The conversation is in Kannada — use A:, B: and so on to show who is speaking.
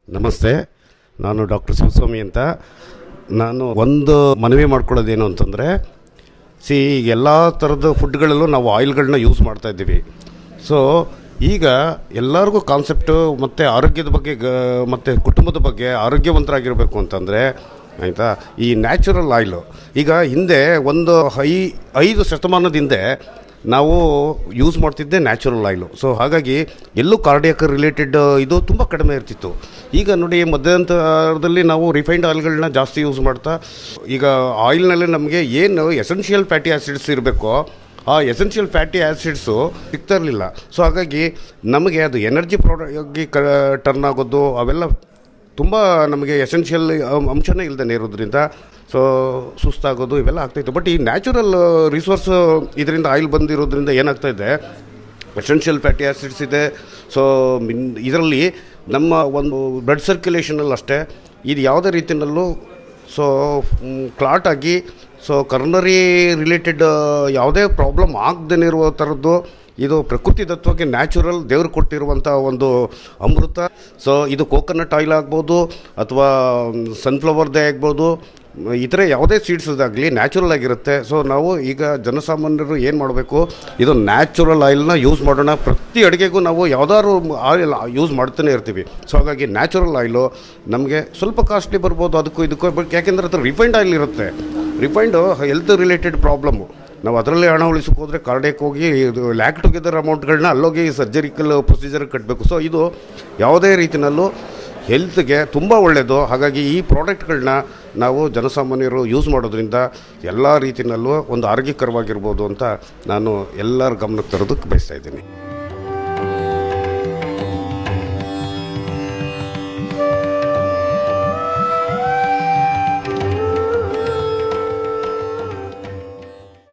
A: ನಮಸ್ತೆ ನಾನು ಡಾಕ್ಟರ್ ಶಿವಸ್ವಾಮಿ ಅಂತ ನಾನು ಒಂದು ಮನವಿ ಮಾಡ್ಕೊಳ್ಳೋದೇನು ಅಂತಂದರೆ ಸಿ ಈಗ ಎಲ್ಲ ಥರದ ಫುಡ್ಗಳಲ್ಲೂ ನಾವು ಆಯಿಲ್ಗಳನ್ನ ಯೂಸ್ ಮಾಡ್ತಾ ಇದ್ದೀವಿ ಸೊ ಈಗ ಎಲ್ಲರಿಗೂ ಕಾನ್ಸೆಪ್ಟು ಮತ್ತು ಆರೋಗ್ಯದ ಬಗ್ಗೆ ಗ ಮತ್ತು ಕುಟುಂಬದ ಬಗ್ಗೆ ಆರೋಗ್ಯವಂತರಾಗಿರಬೇಕು ಅಂತಂದರೆ ಆಯಿತಾ ಈ ನ್ಯಾಚುರಲ್ ಆಯಿಲು ಈಗ ಹಿಂದೆ ಒಂದು ಐ ಐದು ಶತಮಾನದ ಹಿಂದೆ ನಾವು ಯೂಸ್ ಮಾಡ್ತಿದ್ದೆ ನ್ಯಾಚುರಲ್ ಆಯಿಲು ಸೊ ಹಾಗಾಗಿ ಎಲ್ಲೂ ಕಾರ್ಡಿಯಕ್ ರಿಲೇಟೆಡ್ ಇದು ತುಂಬ ಕಡಿಮೆ ಇರ್ತಿತ್ತು ಈಗ ನೋಡಿ ಮಧ್ಯಂತರದಲ್ಲಿ ನಾವು ರಿಫೈನ್ಡ್ ಆಯಿಲ್ಗಳನ್ನ ಜಾಸ್ತಿ ಯೂಸ್ ಮಾಡ್ತಾ ಈಗ ಆಯಿಲ್ನಲ್ಲಿ ನಮಗೆ ಏನು ಎಸೆನ್ಷಿಯಲ್ ಫ್ಯಾಟಿ ಆ್ಯಸಿಡ್ಸ್ ಇರಬೇಕೋ ಆ ಎಸೆನ್ಷಿಯಲ್ ಫ್ಯಾಟಿ ಆ್ಯಸಿಡ್ಸು ಸಿಗ್ತಾ ಇರಲಿಲ್ಲ ಸೊ ಹಾಗಾಗಿ ನಮಗೆ ಅದು ಎನರ್ಜಿ ಪ್ರಾಡಕ್ಟ್ ಕ ಟರ್ನ್ ಆಗೋದು ಅವೆಲ್ಲ ತುಂಬ ನಮಗೆ ಎಸೆನ್ಷಿಯಲ್ ಅಂಶನೇ ಇಲ್ಲದೇ ಇರೋದ್ರಿಂದ ಸೊ ಸುಸ್ತಾಗೋದು ಇವೆಲ್ಲ ಆಗ್ತಾಯಿತ್ತು ಬಟ್ ಈ ನ್ಯಾಚುರಲ್ ರಿಸೋರ್ಸ್ ಇದರಿಂದ ಆಯಿಲ್ ಬಂದಿರೋದ್ರಿಂದ ಏನಾಗ್ತಾ ಇದೆ ಎಸೆನ್ಷಿಯಲ್ ಫ್ಯಾಟಿ ಆ್ಯಸಿಡ್ಸ್ ಇದೆ ಸೊ ಮಿನ್ ಇದರಲ್ಲಿ ನಮ್ಮ ಒಂದು ಬ್ಲಡ್ ಸರ್ಕ್ಯುಲೇಷನಲ್ಲಿ ಅಷ್ಟೇ ಇದು ಯಾವುದೇ ರೀತಿಯಲ್ಲೂ ಸೊ ಕ್ಲಾಟ್ ಆಗಿ ಸೊ ಕರ್ನರಿ ರಿಲೇಟೆಡ್ ಯಾವುದೇ ಪ್ರಾಬ್ಲಮ್ ಆಗದೇ ಇರುವ ಥರದ್ದು ಇದು ಪ್ರಕೃತಿ ದತ್ತವಾಗಿ ನ್ಯಾಚುರಲ್ ದೇವರು ಕೊಟ್ಟಿರುವಂಥ ಒಂದು ಅಮೃತ ಸೊ ಇದು ಕೋಕೋನಟ್ ಆಯಿಲ್ ಆಗ್ಬೋದು ಅಥವಾ ಸನ್ಫ್ಲವರ್ದೇ ಆಗ್ಬೋದು ಇತರೆ ಯಾವುದೇ ಸೀಡ್ಸ್ದಾಗಲಿ ನ್ಯಾಚುರಲ್ ಆಗಿರುತ್ತೆ ಸೊ ನಾವು ಈಗ ಜನಸಾಮಾನ್ಯರು ಏನು ಮಾಡಬೇಕು ಇದು ನ್ಯಾಚುರಲ್ ಆಯಿಲ್ನ ಯೂಸ್ ಮಾಡೋಣ ಪ್ರತಿ ಅಡುಗೆಗೂ ನಾವು ಯಾವ್ದಾದ್ರು ಆಯಿಲ್ ಯೂಸ್ ಮಾಡ್ತಾನೆ ಇರ್ತೀವಿ ಸೊ ಹಾಗಾಗಿ ನ್ಯಾಚುರಲ್ ಆಯಿಲು ನಮಗೆ ಸ್ವಲ್ಪ ಕಾಸ್ಟ್ಲಿ ಬರ್ಬೋದು ಅದಕ್ಕೂ ಇದಕ್ಕೂ ಬಟ್ ಯಾಕೆಂದರೆ ಅದು ರಿಫೈನ್ಡ್ ಆಯಿಲ್ ಇರುತ್ತೆ ರಿಫೈಂಡು ಹೆಲ್ತ್ ರಿಲೇಟೆಡ್ ಪ್ರಾಬ್ಲಮ್ಮು ನಾವು ಅದರಲ್ಲೇ ಹಣ ಉಳಿಸೋಕೆ ಹೋದರೆ ಕಾರ್ಡೇಕ್ ಹೋಗಿ ಇದು ಲ್ಯಾಕ್ ಟುಗೆದರ್ ಅಮೌಂಟ್ಗಳನ್ನ ಅಲ್ಲೋಗಿ ಸರ್ಜರಿಕಲ್ ಪ್ರೊಸೀಜರ್ ಕಟ್ಟಬೇಕು ಸೊ ಇದು ಯಾವುದೇ ರೀತಿಯಲ್ಲೂ ಹೆಲ್ತ್ಗೆ ತುಂಬ ಒಳ್ಳೆಯದು ಹಾಗಾಗಿ ಈ ಪ್ರಾಡಕ್ಟ್ಗಳನ್ನ ನಾವು ಜನಸಾಮಾನ್ಯರು ಯೂಸ್ ಮಾಡೋದ್ರಿಂದ ಎಲ್ಲ ರೀತಿಯಲ್ಲೂ ಒಂದು ಆರೋಗ್ಯಕರವಾಗಿರ್ಬೋದು ಅಂತ ನಾನು ಎಲ್ಲರ ಗಮನಕ್ಕೆ ತರೋದಕ್ಕೆ ಬಯಸ್ತಾ ಇದ್ದೀನಿ